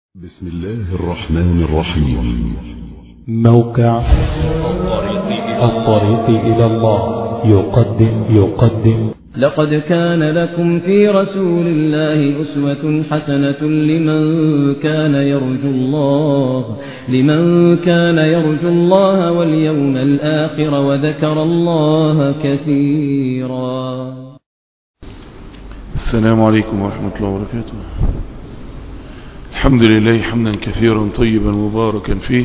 بسم الله الرحمن الرحيم موقع الطريق إلى الله يقدم يقدم لقد كان لكم في رسول الله أسوة حسنة لمن كان يرجو الله لمن كان يرجو الله واليوم الآخر وذكر الله كثيرا السلام عليكم ورحمة الله وبركاته الحمد لله حمدا كثيرا طيبا مباركا فيه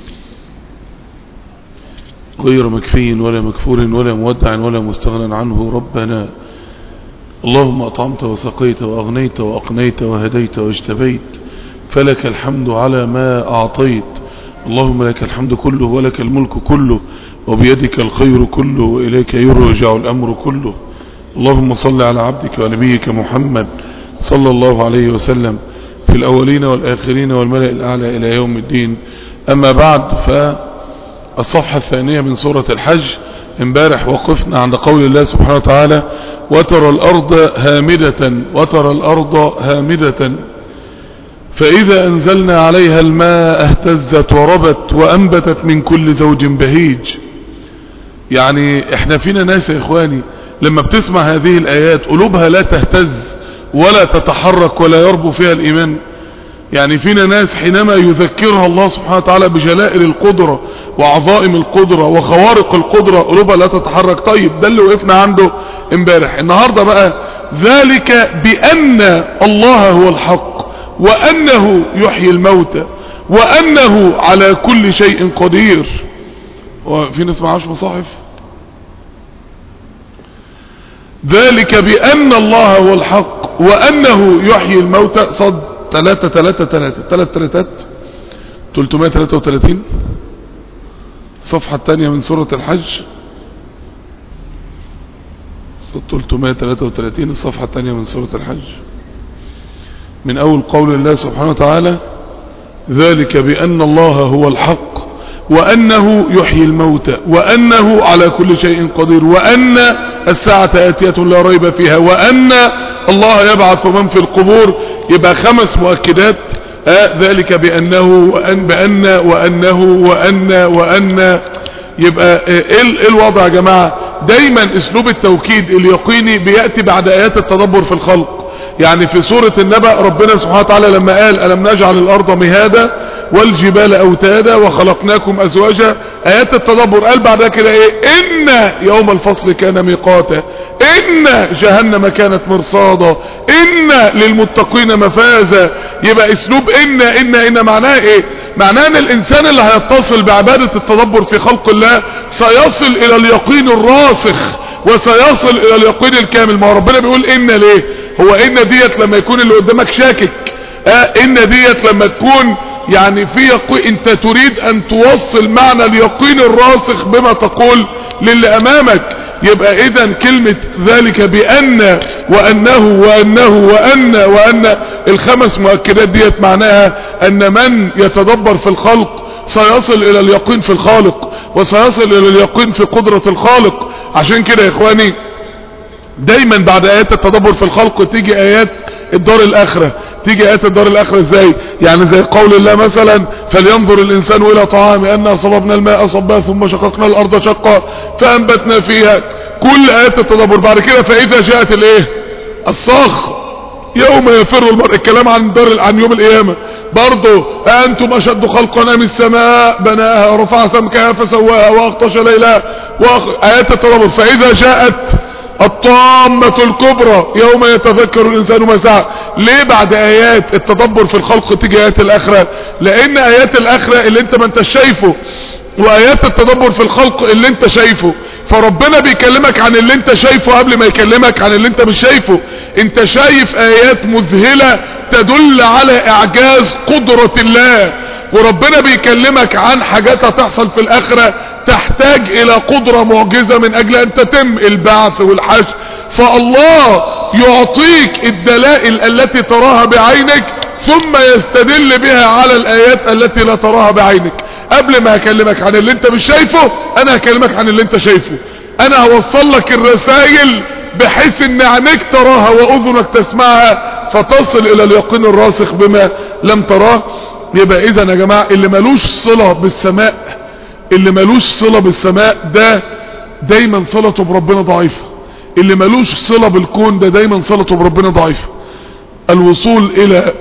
غير مكفي ولا مكفور ولا مودع ولا مستغنى عنه ربنا اللهم أطعمت وسقيت وأغنيت وأقنيت وهديت واجتبيت فلك الحمد على ما أعطيت اللهم لك الحمد كله ولك الملك كله وبيدك الخير كله وإليك يرجع الأمر كله اللهم صل على عبدك ونبيك محمد صلى الله عليه وسلم في الأولين والآخرين والملأ الأعلى إلى يوم الدين أما بعد فالصفحة الثانية من سورة الحج امبارح وقفنا عند قول الله سبحانه وتعالى وترى الأرض هامدة وترى الأرض هامدة فإذا أنزلنا عليها الماء اهتزت وربت وأنبتت من كل زوج بهيج يعني احنا فينا ناس يا إخواني لما بتسمع هذه الآيات قلوبها لا تهتز ولا تتحرك ولا يربو فيها الإيمان يعني فينا ناس حينما يذكرها الله سبحانه وتعالى بجلائل القدرة وعظائم القدرة وخوارق القدرة قلوبها لا تتحرك طيب ده اللي وقفنا عنده امبارح النهاردة بقى ذلك بأن الله هو الحق وأنه يحيي الموتى وأنه على كل شيء قدير وفي ناس معاش مصاحف ذلك بأن الله هو الحق وأنه يحيي الموتى صد ثلاثة ثلاثة ثلاثة ثلاث ثلاثات 333 الصفحة الثانية من سورة الحج صد 333 الصفحة الثانية من سورة الحج من أول قول الله سبحانه وتعالى ذلك بأن الله هو الحق وأنه يحيي الموتى وأنه على كل شيء قدير وأن الساعة آتية لا ريب فيها وأن الله يبعث من في القبور يبقى خمس مؤكدات آه ذلك بأنه وأن بأن وأنه وأن وأن يبقى ايه الوضع يا جماعة دايما اسلوب التوكيد اليقيني بيأتي بعد ايات التدبر في الخلق يعني في سورة النبأ ربنا سبحانه وتعالى لما قال ألم نجعل الأرض مهادا والجبال أوتادا وخلقناكم أزواجا آيات التدبر قال بعدها كده إيه إن يوم الفصل كان ميقاتا إن جهنم كانت مرصادا إن للمتقين مفازا يبقى اسلوب إن إن إن معناه إيه معناه أن الإنسان اللي هيتصل بعبادة التدبر في خلق الله سيصل إلى اليقين الراسخ وسيصل الى اليقين الكامل ما ربنا بيقول ان ليه هو ان ديت لما يكون اللي قدامك شاكك اه ان ديت لما تكون يعني في يقين انت تريد ان توصل معنى اليقين الراسخ بما تقول للي امامك يبقى اذا كلمة ذلك بان وانه وانه وان وان الخمس مؤكدات ديت معناها ان من يتدبر في الخلق سيصل الى اليقين في الخالق وسيصل الى اليقين في قدرة الخالق عشان كده يا اخواني دايما بعد ايات التدبر في الخلق تيجي ايات الدار الاخرة تيجي ايات الدار الاخرة ازاي يعني زي قول الله مثلا فلينظر الانسان الى طعامه انا صببنا الماء صبا ثم شققنا الارض شقا فانبتنا فيها كل ايات التدبر بعد كده فاذا جاءت الايه الصاخ يوم يفر المرء الكلام عن دار عن يوم القيامة برضه أنتم أشد خلقا من السماء بناها ورفع سمكها فسواها وأغطش ليلها وأخ... آيات التدبر فإذا جاءت الطامة الكبرى يوم يتذكر الإنسان ما سعى ليه بعد آيات التدبر في الخلق تيجي آيات الآخرة لأن آيات الآخرة اللي انت ما انت شايفه وايات التدبر في الخلق اللي انت شايفه فربنا بيكلمك عن اللي انت شايفه قبل ما يكلمك عن اللي انت مش شايفه انت شايف ايات مذهلة تدل على اعجاز قدرة الله وربنا بيكلمك عن حاجات هتحصل في الاخرة تحتاج الى قدرة معجزة من اجل ان تتم البعث والحشر فالله يعطيك الدلائل التي تراها بعينك ثم يستدل بها على الايات التي لا تراها بعينك قبل ما اكلمك عن اللي انت مش شايفه انا هكلمك عن اللي انت شايفه انا هوصل لك الرسائل بحيث ان عينيك تراها واذنك تسمعها فتصل الى اليقين الراسخ بما لم تراه يبقى اذا يا جماعة اللي ملوش صلة بالسماء اللي ملوش صلة بالسماء ده دايما صلته بربنا ضعيفة اللي ملوش صلة بالكون ده دايما صلته بربنا ضعيفة الوصول الى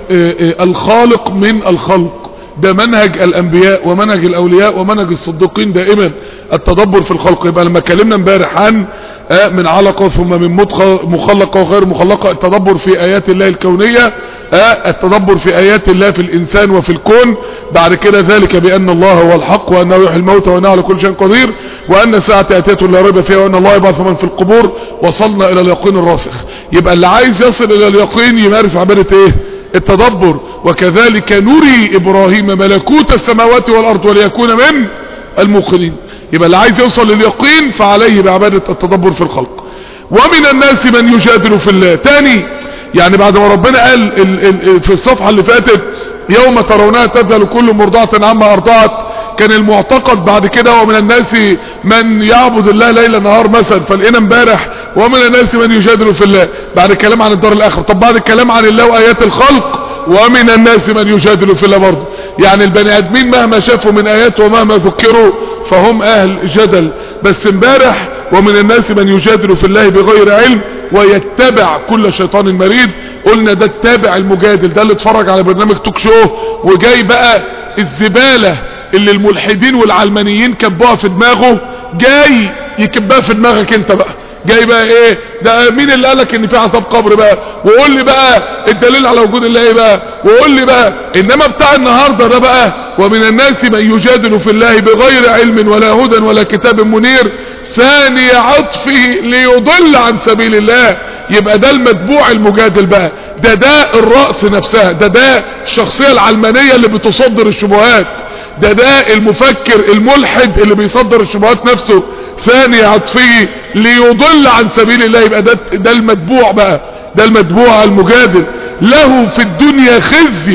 الخالق من الخلق ده منهج الانبياء ومنهج الاولياء ومنهج الصديقين دائما التدبر في الخلق يبقى لما اتكلمنا امبارح عن من علقة ثم من مدخة مخلقة وغير مخلقة التدبر في ايات الله الكونية التدبر في ايات الله في الانسان وفي الكون بعد كده ذلك بان الله هو الحق وانه يحيي الموتى وانه على كل شيء قدير وان الساعة اتيت لا ريب فيها وان الله يبعث من في القبور وصلنا الى اليقين الراسخ يبقى اللي عايز يصل الى اليقين يمارس عبادة ايه التدبر وكذلك نري ابراهيم ملكوت السماوات والارض وليكون من الموقنين يبقى اللي عايز يوصل لليقين فعليه بعبادة التدبر في الخلق ومن الناس من يجادل في الله تاني يعني بعد ما ربنا قال ال ال في الصفحة اللي فاتت يوم ترونها تذهل كل مرضعة عما ارضعت كان المعتقد بعد كده ومن الناس من يعبد الله ليل نهار مثلا فلقينا امبارح ومن الناس من يجادل في الله بعد الكلام عن الدار الاخر طب بعد الكلام عن الله وايات الخلق ومن الناس من يجادل في الله برضه يعني البني ادمين مهما شافوا من ايات ومهما ذكروا فهم اهل جدل بس امبارح ومن الناس من يجادل في الله بغير علم ويتبع كل شيطان مريد قلنا ده التابع المجادل ده اللي اتفرج على برنامج توك شو وجاي بقى الزبالة اللي الملحدين والعلمانيين كبوها في دماغه جاي يكبها في دماغك انت بقى جاي بقى ايه ده مين اللي قالك ان في عذاب قبر بقى وقول لي بقى الدليل على وجود الله ايه بقى وقول لي بقى انما بتاع النهارده ده بقى ومن الناس من يجادل في الله بغير علم ولا هدى ولا كتاب منير ثاني عطفه ليضل عن سبيل الله يبقى ده المتبوع المجادل بقى ده ده الرأس نفسها ده ده الشخصية العلمانية اللي بتصدر الشبهات ده ده المفكر الملحد اللي بيصدر الشبهات نفسه ثاني عطفه ليضل عن سبيل الله يبقى ده, ده المتبوع بقى ده المتبوع المجادل له في الدنيا خزي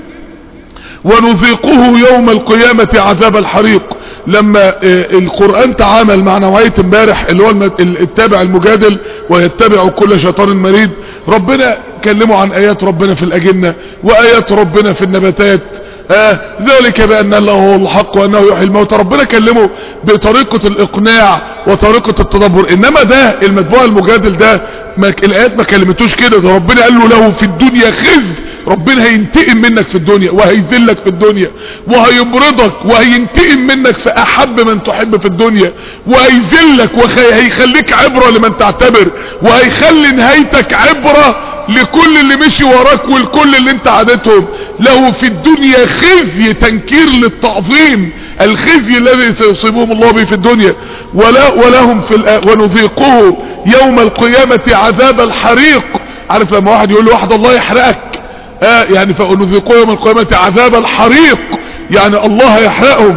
ونذيقه يوم القيامة عذاب الحريق لما القرآن تعامل مع نوعية امبارح اللي هو التابع المجادل ويتبع كل شيطان مريد ربنا كلموا عن ايات ربنا في الاجنة وايات ربنا في النباتات آه ذلك بأن الله هو الحق وأنه يحيي الموتى ربنا كلمه بطريقة الإقناع وطريقة التدبر إنما ده المتبوع المجادل ده ما الآيات ما كلمتوش كده ده ربنا قال له له في الدنيا خز ربنا هينتقم منك في الدنيا وهيذلك في الدنيا وهيمرضك وهينتقم منك في أحب من تحب في الدنيا وهيذلك وهيخليك عبرة لمن تعتبر وهيخلي نهايتك عبرة لكل اللي مشي وراك والكل اللي انت عادتهم له في الدنيا خزي تنكير للتعظيم الخزي الذي سيصيبهم الله به في الدنيا ولا ولهم في ونذيقه يوم القيامة عذاب الحريق عارف لما واحد يقول له واحد الله يحرقك آه يعني فنذيقه يوم القيامة عذاب الحريق يعني الله يحرقهم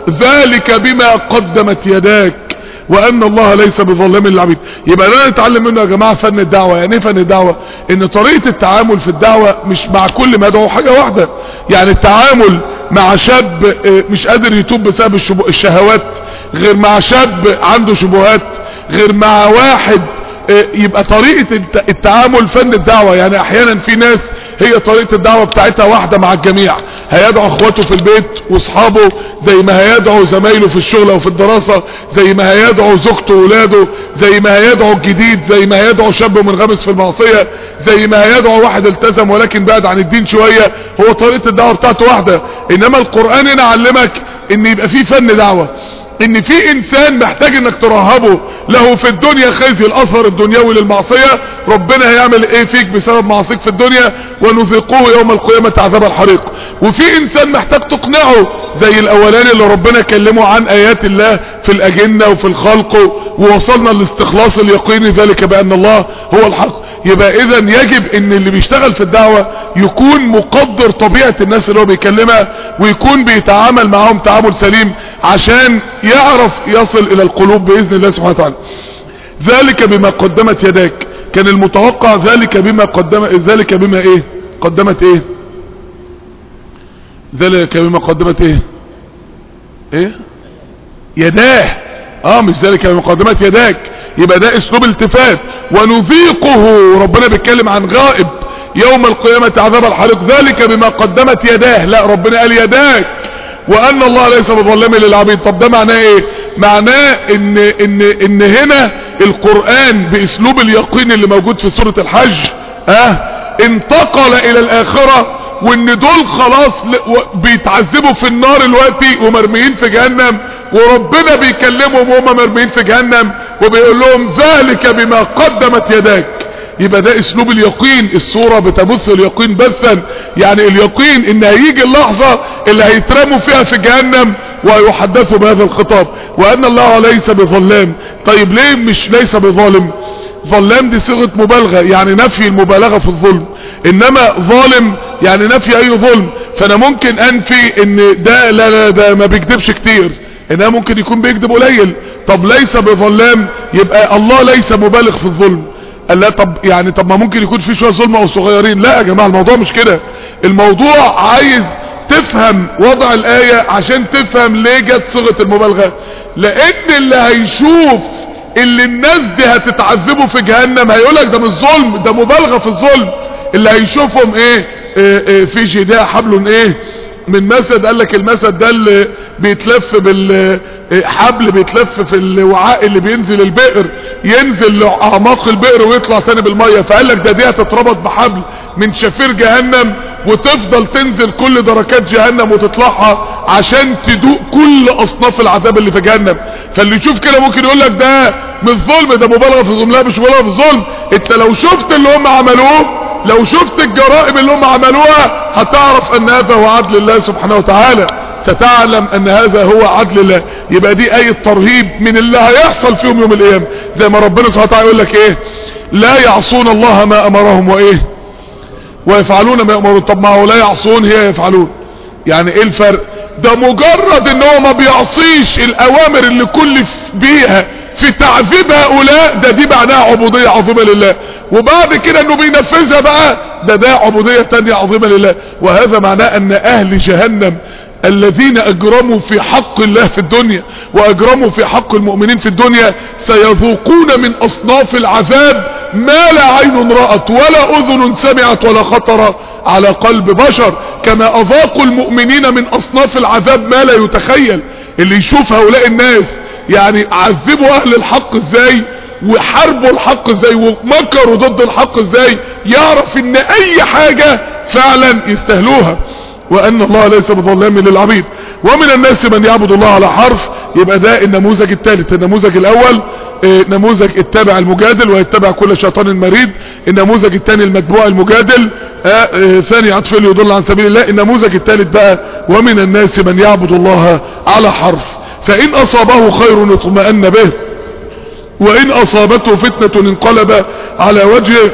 ذلك بما قدمت يداك وان الله ليس بظلام للعبيد يبقى لا نتعلم منه يا جماعة فن الدعوة يعني ايه فن الدعوة ان طريقة التعامل في الدعوة مش مع كل مدعو حاجة واحدة يعني التعامل مع شاب مش قادر يتوب بسبب الشهوات غير مع شاب عنده شبهات غير مع واحد يبقى طريقة التعامل فن الدعوة يعني احيانا في ناس هي طريقة الدعوة بتاعتها واحدة مع الجميع هيدعو اخواته في البيت واصحابه زي ما هيدعو زمايله في الشغل او في الدراسة زي ما هيدعو زوجته وولاده زي ما هيدعو الجديد زي ما هيدعو شاب منغمس في المعصية زي ما هيدعو واحد التزم ولكن بعد عن الدين شوية هو طريقة الدعوة بتاعته واحدة انما القرآن هنا علمك ان يبقى في فن دعوة ان في انسان محتاج انك ترهبه له في الدنيا خزي الاثر الدنيوي للمعصية ربنا هيعمل ايه فيك بسبب معصيك في الدنيا ونذيقوه يوم القيامة عذاب الحريق وفي انسان محتاج تقنعه زي الاولاني اللي ربنا كلمه عن ايات الله في الاجنة وفي الخلق ووصلنا لاستخلاص اليقين ذلك بان الله هو الحق يبقى اذا يجب ان اللي بيشتغل في الدعوة يكون مقدر طبيعة الناس اللي هو بيكلمها ويكون بيتعامل معهم تعامل سليم عشان يعرف يصل الى القلوب باذن الله سبحانه وتعالى ذلك بما قدمت يداك كان المتوقع ذلك بما قدم ذلك بما ايه قدمت ايه ذلك بما قدمت ايه ايه يداه اه مش ذلك بمقدمات يداك يبقى ده اسلوب التفات ونذيقه ربنا بيتكلم عن غائب يوم القيامة عذاب الحريق ذلك بما قدمت يداه لا ربنا قال يداك وان الله ليس بظلام للعبيد طب ده معناه ايه معناه ان ان ان هنا القرآن باسلوب اليقين اللي موجود في سورة الحج اه انتقل الى الاخرة وان دول خلاص بيتعذبوا في النار الوقتي ومرميين في جهنم وربنا بيكلمهم وهم مرميين في جهنم وبيقول لهم ذلك بما قدمت يداك يبقى ده اسلوب اليقين الصورة بتبث اليقين بثا يعني اليقين ان هيجي اللحظة اللي هيترموا فيها في جهنم ويحدثوا بهذا الخطاب وان الله ليس بظلام طيب ليه مش ليس بظالم ظلام دي صيغة مبالغة يعني نفي المبالغة في الظلم انما ظالم يعني نفي اي ظلم فانا ممكن انفي ان ده لا لا ده ما بيكذبش كتير انها ممكن يكون بيكذب قليل طب ليس بظلام يبقى الله ليس مبالغ في الظلم قال لا طب يعني طب ما ممكن يكون في شويه ظلم او صغيرين لا يا جماعه الموضوع مش كده الموضوع عايز تفهم وضع الايه عشان تفهم ليه جت صيغه المبالغه لان اللي هيشوف اللي الناس دي هتتعذبوا في جهنم هيقولك ده مش ظلم ده مبالغه في الظلم اللي هيشوفهم ايه, إيه, إيه في جداء حبل ايه من مسد قال لك المسد ده اللي بيتلف بالحبل بيتلف في الوعاء اللي بينزل البئر ينزل لاعماق البئر ويطلع تاني بالميه فقال لك ده دي هتتربط بحبل من شفير جهنم وتفضل تنزل كل دركات جهنم وتطلعها عشان تدوق كل اصناف العذاب اللي في جهنم فاللي يشوف كده ممكن يقول لك ده مش ظلم ده مبالغه في الظلم لا مش مبالغه في الظلم انت لو شفت اللي هم عملوه لو شفت الجرائم اللي هم عملوها هتعرف ان هذا هو عدل الله سبحانه وتعالى ستعلم ان هذا هو عدل الله يبقى دي اية ترهيب من اللي هيحصل فيهم يوم القيامة زي ما ربنا سبحانه وتعالى يقول لك ايه لا يعصون الله ما امرهم وايه ويفعلون ما يأمرون طب ما هو لا يعصون هي يفعلون يعني ايه الفرق ده مجرد ان هو ما بيعصيش الاوامر اللي كل بيها في تعذيب هؤلاء ده دي معناها عبودية عظيمة لله وبعد كده انه بينفذها بقى ده ده عبودية تانية عظيمة لله وهذا معناه ان اهل جهنم الذين اجرموا في حق الله في الدنيا واجرموا في حق المؤمنين في الدنيا سيذوقون من اصناف العذاب ما لا عين رأت ولا اذن سمعت ولا خطر على قلب بشر كما اذاقوا المؤمنين من اصناف العذاب ما لا يتخيل اللي يشوف هؤلاء الناس يعني عذبوا اهل الحق ازاي وحاربوا الحق ازاي ومكروا ضد الحق ازاي يعرف ان اي حاجة فعلا يستهلوها وان الله ليس بظلام للعبيد ومن الناس من يعبد الله على حرف يبقى ده النموذج الثالث النموذج الاول اه نموذج اتبع المجادل ويتبع كل شيطان مريد النموذج الثاني المتبوع المجادل اه اه ثاني عطف يضل عن سبيل الله النموذج الثالث بقى ومن الناس من يعبد الله على حرف فان اصابه خير اطمأن به وان اصابته فتنة انقلب على وجهه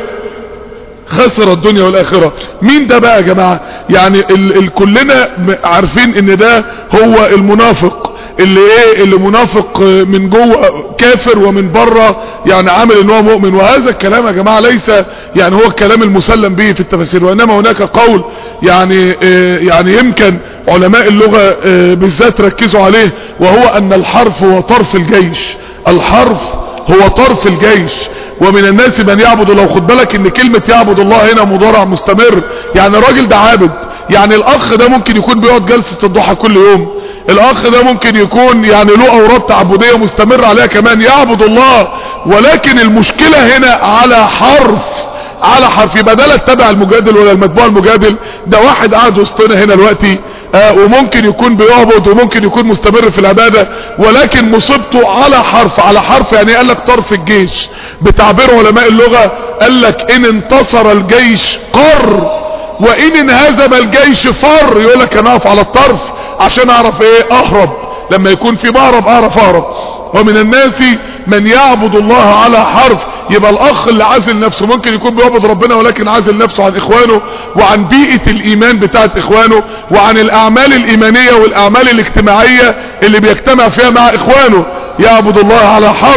خسر الدنيا والاخرة مين ده بقى يا جماعة يعني ال ال كلنا عارفين ان ده هو المنافق اللي ايه اللي منافق من جوه كافر ومن بره يعني عامل ان هو مؤمن وهذا الكلام يا جماعة ليس يعني هو الكلام المسلم به في التفاسير وانما هناك قول يعني يعني يمكن علماء اللغة بالذات ركزوا عليه وهو ان الحرف هو طرف الجيش الحرف هو طرف الجيش ومن الناس من يعبد الله خد بالك ان كلمة يعبد الله هنا مضارع مستمر يعني الراجل ده عابد يعني الاخ ده ممكن يكون بيقعد جلسة الضحى كل يوم الاخ ده ممكن يكون يعني له اوراد تعبدية مستمر عليها كمان يعبد الله ولكن المشكلة هنا على حرف على حرف يبقى ده لا اتبع المجادل ولا المتبوع المجادل ده واحد قاعد وسطنا هنا دلوقتي آه وممكن يكون بيعبد وممكن يكون مستمر في العبادة ولكن مصيبته على حرف على حرف يعني قال لك طرف الجيش بتعبير علماء اللغة قال لك ان انتصر الجيش قر وان انهزم الجيش فر يقول لك انا اقف على الطرف عشان اعرف ايه اهرب لما يكون في مهرب اعرف اهرب ومن الناس من يعبد الله على حرف يبقى الاخ اللي عازل نفسه ممكن يكون بيعبد ربنا ولكن عازل نفسه عن اخوانه وعن بيئة الايمان بتاعت اخوانه وعن الاعمال الايمانية والاعمال الاجتماعية اللي بيجتمع فيها مع اخوانه يعبد الله على حرف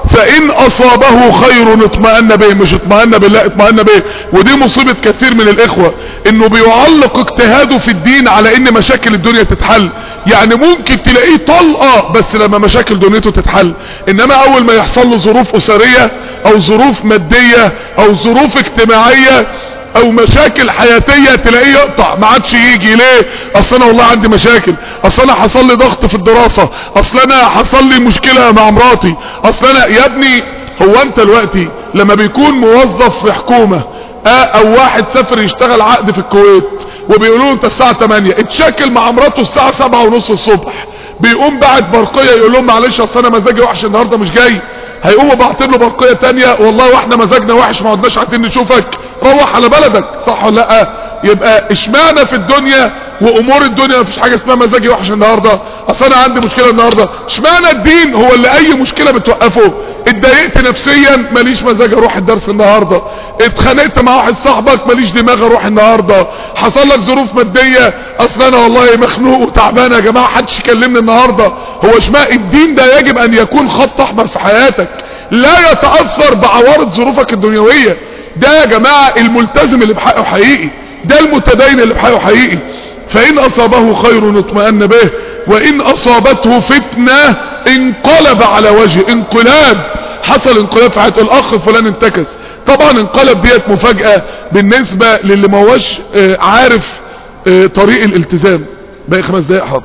فان اصابه خير اطمأن به مش اطمأن بالله اطمأن به ودي مصيبة كثير من الاخوة انه بيعلق اجتهاده في الدين على ان مشاكل الدنيا تتحل يعني ممكن تلاقيه طلقة بس لما مشاكل دنيته تتحل انما اول ما يحصل له ظروف اسرية او ظروف مادية او ظروف اجتماعية او مشاكل حياتية تلاقيه يقطع ما عادش يجي ليه اصل انا والله عندي مشاكل اصل انا حصل لي ضغط في الدراسة اصل انا حصل لي مشكلة مع مراتي اصل انا يا ابني هو انت دلوقتي لما بيكون موظف في حكومة اه او واحد سافر يشتغل عقد في الكويت وبيقولوا له انت الساعة 8 اتشكل مع مراته الساعة 7 ونص الصبح بيقوم بعد برقية يقول لهم معلش اصل انا مزاجي وحش النهاردة مش جاي هيقوموا باعتين له برقية تانية والله واحنا مزاجنا وحش ما عدناش عايزين نشوفك روح على بلدك صح ولا لا يبقى اشمعنى في الدنيا وامور الدنيا مفيش حاجة اسمها مزاجي وحش النهاردة اصل انا عندي مشكلة النهاردة اشمعنى الدين هو اللي اي مشكلة بتوقفه اتضايقت نفسيا ماليش مزاج اروح الدرس النهاردة اتخانقت مع واحد صاحبك ماليش دماغ اروح النهاردة حصل لك ظروف مادية اصل انا والله مخنوق وتعبان يا جماعة حدش يكلمني النهاردة هو اشمعنى الدين ده يجب ان يكون خط احمر في حياتك لا يتأثر بعوارض ظروفك الدنيوية ده يا جماعة الملتزم اللي بحقه حقيقي ده المتدين اللي بحقه حقيقي فإن أصابه خير اطمأن به وإن أصابته فتنة انقلب على وجه انقلاب حصل انقلاب في حياته الأخ فلان انتكس طبعا انقلب ديت مفاجأة بالنسبة للي ما هوش عارف طريق الالتزام باقي خمس دقايق حاضر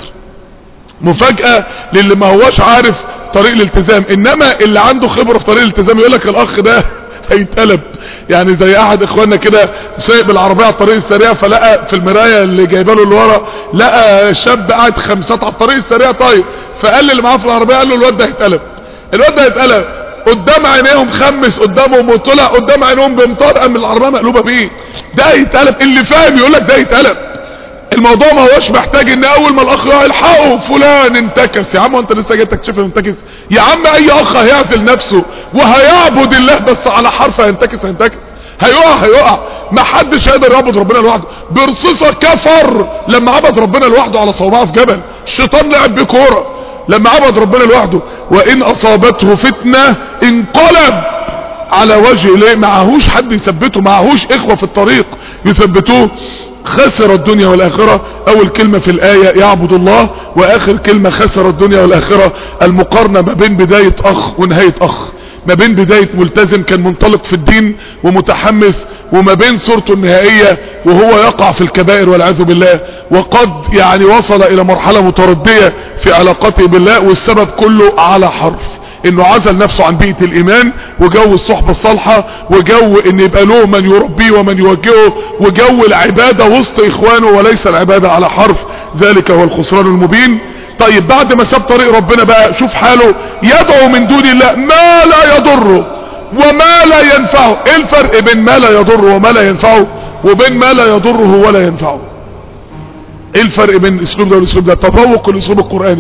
مفاجأة للي ما هوش عارف طريق الالتزام انما اللي عنده خبرة في طريق الالتزام يقول لك الاخ ده هيتقلب يعني زي احد اخواننا كده سايق بالعربية على الطريق السريع فلقى في المراية اللي جايبه له اللي ورا لقى شاب قاعد خمسات على الطريق السريع طيب فقال لي اللي معاه في العربية قال له الواد ده هيتقلب الواد ده هيتقلب قدام عينيهم خمس قدامهم وطلع قدام عينيهم بمطار قام العربية مقلوبة بيه ده هيتقلب اللي فاهم يقول لك ده هيتقلب الموضوع ما هوش محتاج ان اول ما الاخ يلحقه فلان انتكس يا عم وانت لسه جاي تكتشف انه انتكس يا عم اي اخ هيعزل نفسه وهيعبد الله بس على حرف هينتكس هينتكس هيقع هيقع ما حدش هيقدر يعبد ربنا لوحده برصيصة كفر لما عبد ربنا لوحده على صومعه في جبل الشيطان لعب بيه كوره لما عبد ربنا لوحده وان اصابته فتنة انقلب على وجه ليه معهوش حد يثبته معهوش اخوة في الطريق يثبتوه خسر الدنيا والآخرة أول كلمة في الآية يعبد الله وآخر كلمة خسر الدنيا والآخرة المقارنة ما بين بداية أخ ونهاية أخ ما بين بداية ملتزم كان منطلق في الدين ومتحمس وما بين صورته النهائية وهو يقع في الكبائر والعياذ بالله وقد يعني وصل إلى مرحلة متردية في علاقته بالله والسبب كله على حرف انه عزل نفسه عن بيئة الايمان وجو الصحبة الصالحة وجو ان يبقى له من يربيه ومن يوجهه وجو العبادة وسط اخوانه وليس العبادة على حرف ذلك هو الخسران المبين طيب بعد ما ساب طريق ربنا بقى شوف حاله يدعو من دون الله ما لا يضره وما لا ينفعه ايه الفرق بين ما لا يضره وما لا ينفعه وبين ما لا يضره ولا ينفعه ايه الفرق بين الاسلوب ده والاسلوب ده تفوق الاسلوب القرآني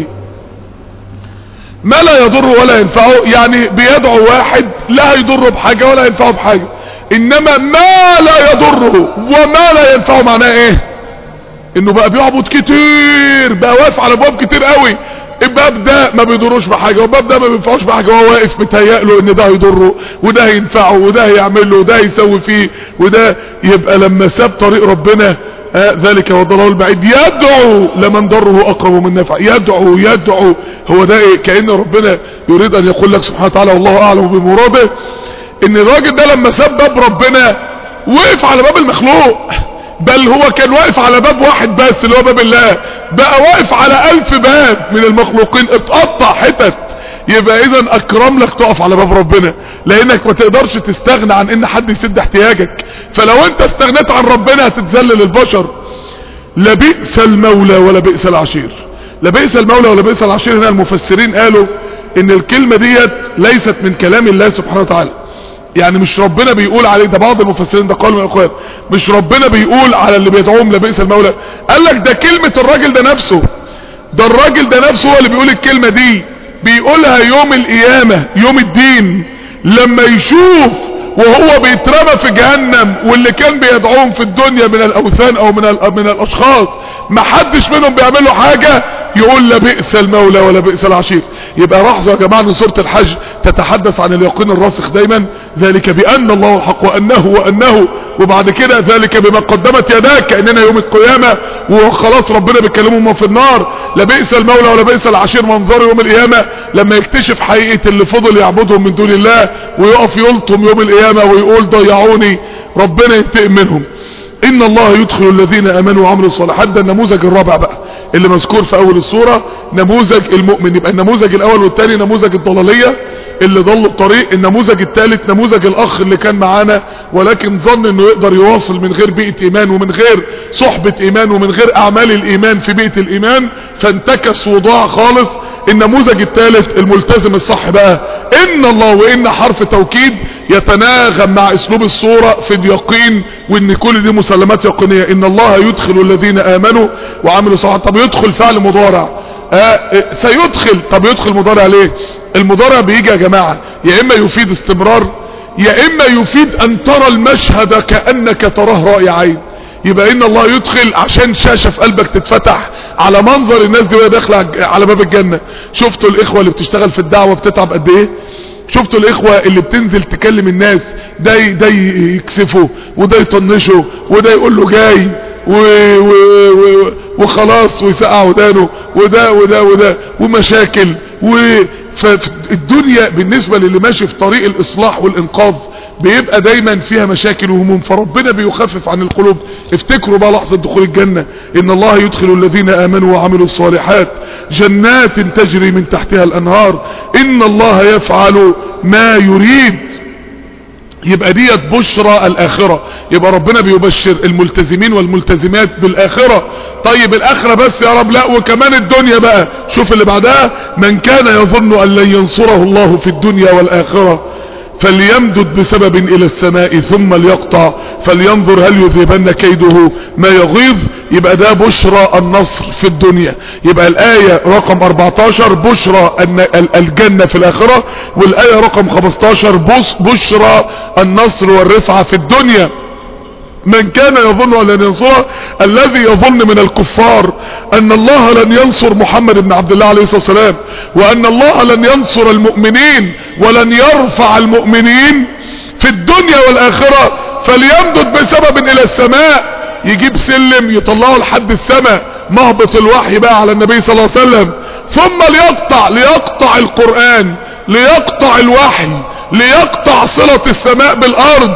ما لا يضره ولا ينفعه يعني بيدعو واحد لا يضره بحاجة ولا ينفعه بحاجة انما ما لا يضره وما لا ينفعه معناه ايه انه بقى بيعبد كتير بقى واقف على ابواب كتير قوي الباب ده ما بيضروش بحاجة والباب ده ما بينفعوش بحاجة وهو واقف متهيأ ان ده هيضره وده هينفعه وده هيعمل له وده هيسوي فيه وده يبقى لما ساب طريق ربنا آه ذلك هو الضلال البعيد يدعو لمن ضره اقرب من نفع يدعو يدعو هو ده ايه كأن ربنا يريد ان يقول لك سبحانه وتعالى والله اعلم بمراده ان الراجل ده لما ساب باب ربنا وقف على باب المخلوق بل هو كان واقف على باب واحد بس اللي هو باب الله بقى واقف على الف باب من المخلوقين اتقطع حتت يبقى اذا اكرم لك تقف على باب ربنا لانك ما تقدرش تستغنى عن ان حد يسد احتياجك فلو انت استغنيت عن ربنا هتتذلل البشر لبئس المولى ولا بئس العشير لبئس المولى ولا بئس العشير هنا المفسرين قالوا ان الكلمة ديت ليست من كلام الله سبحانه وتعالى يعني مش ربنا بيقول عليه ده بعض المفسرين ده قالوا يا اخوان مش ربنا بيقول على اللي بيدعوهم لبئس المولى قال لك ده كلمة الراجل ده نفسه ده الراجل ده نفسه هو اللي بيقول الكلمة دي بيقولها يوم القيامة يوم الدين لما يشوف وهو بيترمى في جهنم واللي كان بيدعوهم في الدنيا من الاوثان او من من الاشخاص ما حدش منهم بيعمل له حاجة يقول لا بئس المولى ولا بئس العشير يبقى لاحظوا يا جماعه ان سوره الحج تتحدث عن اليقين الراسخ دايما ذلك بان الله الحق وانه وانه وبعد كده ذلك بما قدمت يداك كاننا يوم القيامه وخلاص ربنا بيكلمهم في النار لا بئس المولى ولا بئس العشير منظر يوم القيامه لما يكتشف حقيقه اللي فضل يعبدهم من دون الله ويقف يلطم يوم القيامه ويقول ضيعوني ربنا ينتقم منهم ان الله يدخل الذين امنوا وعملوا الصالحات ده النموذج الرابع بقى اللي مذكور في اول الصورة نموذج المؤمن يبقى النموذج الاول والثاني نموذج الضلالية اللي ضل الطريق النموذج الثالث نموذج الاخ اللي كان معانا ولكن ظن انه يقدر يواصل من غير بيئة ايمان ومن غير صحبة ايمان ومن غير اعمال الايمان في بيئة الايمان فانتكس وضاع خالص النموذج الثالث الملتزم الصح بقى ان الله وان حرف توكيد يتناغم مع اسلوب الصورة في اليقين وان كل دي مسلمات يقينية ان الله يدخل الذين امنوا وعملوا صالحات طب يدخل فعل مضارع آه سيدخل طب يدخل مضارع ليه المضارع بيجي يا جماعة يا اما يفيد استمرار يا اما يفيد ان ترى المشهد كأنك تراه رأي عين يبقى ان الله يدخل عشان شاشة في قلبك تتفتح على منظر الناس دي وهي داخله على باب الجنة شفتوا الاخوة اللي بتشتغل في الدعوة بتتعب قد ايه شفتوا الاخوة اللي بتنزل تكلم الناس ده ده يكسفه وده يطنشه وده يقول له جاي و و و وخلاص ويسقع ودانه وده وده وده ومشاكل فالدنيا بالنسبة للي ماشي في طريق الاصلاح والانقاذ بيبقى دايما فيها مشاكل وهموم فربنا بيخفف عن القلوب افتكروا بقى لحظة دخول الجنة ان الله يدخل الذين امنوا وعملوا الصالحات جنات تجري من تحتها الانهار ان الله يفعل ما يريد يبقى ديت بشرى الاخرة يبقى ربنا بيبشر الملتزمين والملتزمات بالاخرة طيب الاخرة بس يا رب لا وكمان الدنيا بقى شوف اللي بعدها من كان يظن ان لن ينصره الله في الدنيا والاخرة فليمدد بسبب الى السماء ثم ليقطع فلينظر هل يذهبن كيده ما يغيظ يبقى ده بشرى النصر في الدنيا يبقى الآية رقم 14 بشرى الجنة في الآخرة والآية رقم 15 بشرى النصر والرفعة في الدنيا من كان يظن ان لن ينصره الذي يظن من الكفار ان الله لن ينصر محمد بن عبد الله عليه الصلاة والسلام وان الله لن ينصر المؤمنين ولن يرفع المؤمنين في الدنيا والاخرة فليمدد بسبب الى السماء يجيب سلم يطلعه لحد السماء مهبط الوحي بقى على النبي صلى الله عليه وسلم ثم ليقطع ليقطع القرآن ليقطع الوحي ليقطع صلة السماء بالارض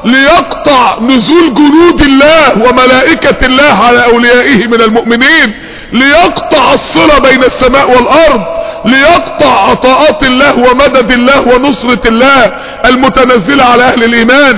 ليقطع نزول جنود الله وملائكة الله على اوليائه من المؤمنين ليقطع الصلة بين السماء والارض ليقطع عطاءات الله ومدد الله ونصرة الله المتنزلة على اهل الايمان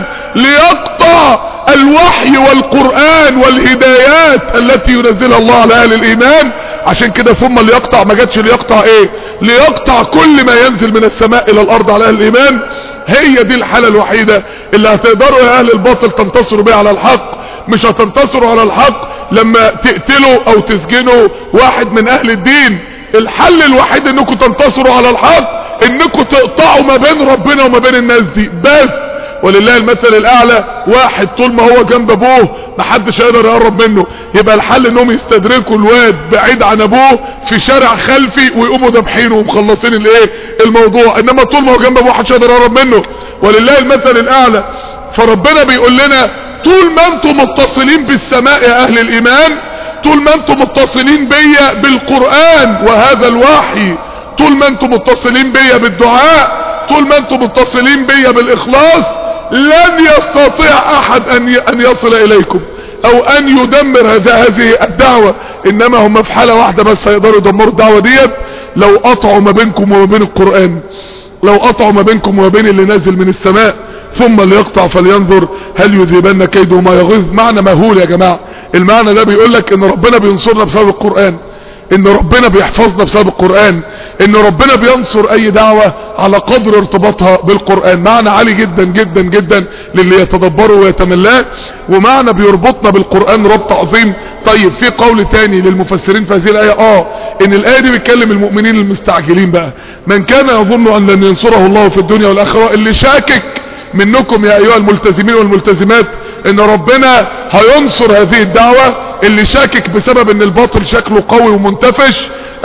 ليقطع الوحي والقرآن والهدايات التي ينزلها الله على اهل الايمان عشان كده ثم ليقطع ما جاتش ليقطع ايه ليقطع كل ما ينزل من السماء الى الارض على اهل الايمان هي دي الحالة الوحيدة اللي هتقدروا يا اهل الباطل تنتصروا بيها على الحق مش هتنتصروا على الحق لما تقتلوا او تسجنوا واحد من اهل الدين الحل الوحيد انكم تنتصروا على الحق انكم تقطعوا ما بين ربنا وما بين الناس دي بس ولله المثل الاعلى واحد طول ما هو جنب ابوه محدش هيقدر يقرب منه يبقى الحل انهم يستدركوا الواد بعيد عن ابوه في شارع خلفي ويقوموا ذابحينه ومخلصين الايه الموضوع انما طول ما هو جنب ابوه محدش هيقدر يقرب منه ولله المثل الاعلى فربنا بيقول لنا طول ما انتم متصلين بالسماء يا اهل الايمان طول ما انتم متصلين بيا بالقرآن وهذا الوحي طول ما انتم متصلين بيا بالدعاء طول ما انتم متصلين بيا بالاخلاص لن يستطيع احد ان ان يصل اليكم او ان يدمر هذه الدعوة انما هم في حالة واحدة بس هيقدروا يدمروا الدعوة ديت لو قطعوا ما بينكم وما بين القرآن لو قطعوا ما بينكم وما بين اللي نازل من السماء ثم ليقطع فلينظر هل يذهبن كيده ما يغيظ معنى مهول يا جماعة المعنى ده بيقول لك ان ربنا بينصرنا بسبب القرآن ان ربنا بيحفظنا بسبب القرآن ان ربنا بينصر اي دعوة على قدر ارتباطها بالقرآن معنى عالي جدا جدا جدا للي يتدبروا ويتملاه ومعنى بيربطنا بالقرآن ربط عظيم طيب في قول تاني للمفسرين في هذه الآية اه ان الآية دي بتكلم المؤمنين المستعجلين بقى من كان يظن ان لن ينصره الله في الدنيا والاخرة اللي شاكك منكم يا ايها الملتزمين والملتزمات ان ربنا هينصر هذه الدعوة اللي شاكك بسبب ان الباطل شكله قوي ومنتفش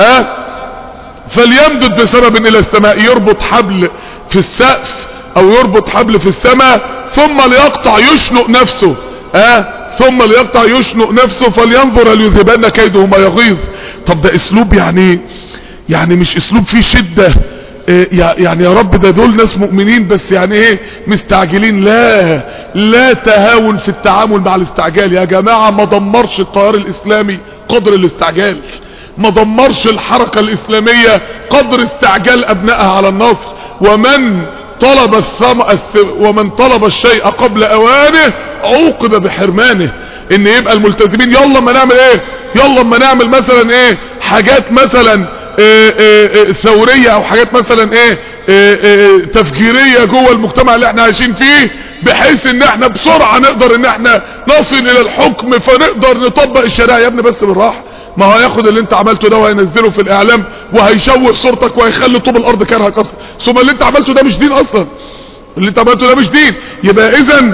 اه فليمدد بسبب الى السماء يربط حبل في السقف او يربط حبل في السماء ثم ليقطع يشنق نفسه اه ثم ليقطع يشنق نفسه فلينظر هل يذهبن كيده ما يغيظ طب ده اسلوب يعني يعني مش اسلوب فيه شدة إيه يعني يا رب ده دول ناس مؤمنين بس يعني ايه مستعجلين لا لا تهاون في التعامل مع الاستعجال يا جماعة ما دمرش التيار الاسلامي قدر الاستعجال ما دمرش الحركة الاسلامية قدر استعجال ابنائها على النصر ومن طلب الثم... ومن طلب الشيء قبل اوانه عوقب بحرمانه ان يبقى الملتزمين يلا ما نعمل ايه يلا ما نعمل مثلا ايه حاجات مثلا إيه إيه ثورية او حاجات مثلا ايه, إيه تفجيرية جوه المجتمع اللي احنا عايشين فيه بحيث ان احنا بسرعة نقدر ان احنا نصل الى الحكم فنقدر نطبق الشريعة يا ابني بس بالراحة ما هو هياخد اللي انت عملته ده وهينزله في الاعلام وهيشوه صورتك وهيخلي طوب الارض كرهك اصلا ثم اللي انت عملته ده مش دين اصلا اللي انت عملته ده مش دين يبقى اذا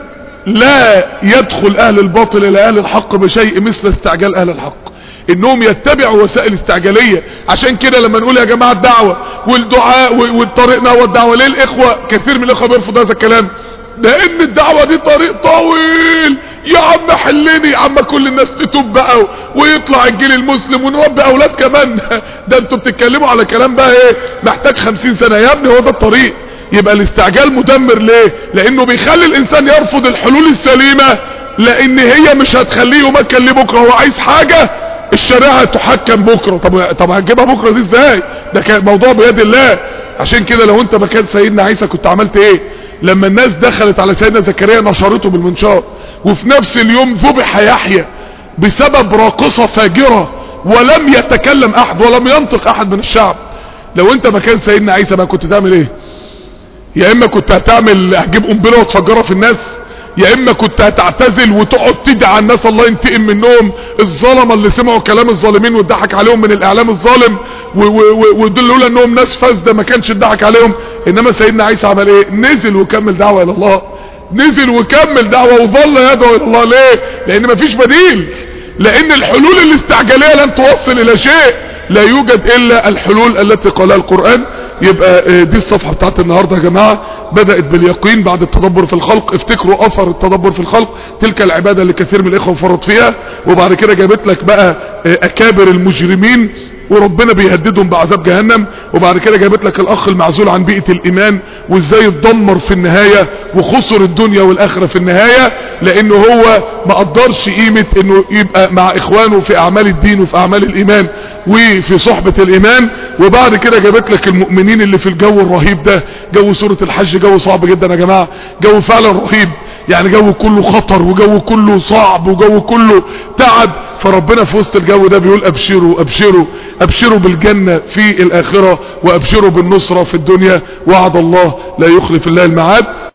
لا يدخل اهل الباطل الى اهل الحق بشيء مثل استعجال اهل الحق انهم يتبعوا وسائل استعجالية عشان كده لما نقول يا جماعة الدعوة والدعاء والطريقنا هو الدعوة ليه الاخوة كثير من الاخوة بيرفض هذا الكلام لان الدعوة دي طريق طويل يا عم حلني يا عم كل الناس تتوب بقى ويطلع الجيل المسلم ونربي اولاد كمان ده انتوا بتتكلموا على كلام بقى ايه محتاج خمسين سنة يا ابني هو ده الطريق يبقى الاستعجال مدمر ليه لانه بيخلي الانسان يرفض الحلول السليمة لان هي مش هتخليه يمكن ليه بكره هو عايز حاجة الشريعة تحكم بكرة طب طب هتجيبها بكرة دي ازاي ده كان موضوع بيد الله عشان كده لو انت مكان سيدنا عيسى كنت عملت ايه لما الناس دخلت على سيدنا زكريا نشرته بالمنشار وفي نفس اليوم ذبح يحيى بسبب راقصة فاجرة ولم يتكلم احد ولم ينطق احد من الشعب لو انت مكان سيدنا عيسى بقى كنت تعمل ايه يا اما كنت هتعمل هتجيب قنبله وتفجرها في الناس يا اما كنت هتعتزل وتقعد تدعي الناس الله ينتقم منهم الظلمه اللي سمعوا كلام الظالمين واتضحك عليهم من الاعلام الظالم ودول لولا انهم ناس فاسده ما كانش اتضحك عليهم انما سيدنا عيسى عمل ايه نزل وكمل دعوه الى الله نزل وكمل دعوه وظل يدعو الى الله ليه لان مفيش بديل لان الحلول الاستعجاليه لن توصل الى شيء لا يوجد الا الحلول التي قالها القرآن يبقى دي الصفحة بتاعت النهاردة يا جماعة بدأت باليقين بعد التدبر في الخلق افتكروا اثر التدبر في الخلق تلك العبادة اللي كثير من الاخوة فرط فيها وبعد كده جابت لك بقى اكابر المجرمين وربنا بيهددهم بعذاب جهنم وبعد كده جابت لك الاخ المعزول عن بيئة الايمان وازاي اتدمر في النهاية وخسر الدنيا والاخرة في النهاية لانه هو ما قدرش قيمة انه يبقى مع اخوانه في اعمال الدين وفي اعمال الايمان وفي صحبة الايمان وبعد كده جابت لك المؤمنين اللي في الجو الرهيب ده جو سورة الحج جو صعب جدا يا جماعة جو فعلا رهيب يعني جو كله خطر وجو كله صعب وجو كله تعب فربنا في وسط الجو ده بيقول ابشروا ابشروا ابشروا بالجنة في الاخرة وابشروا بالنصرة في الدنيا وعد الله لا يخلف الله الميعاد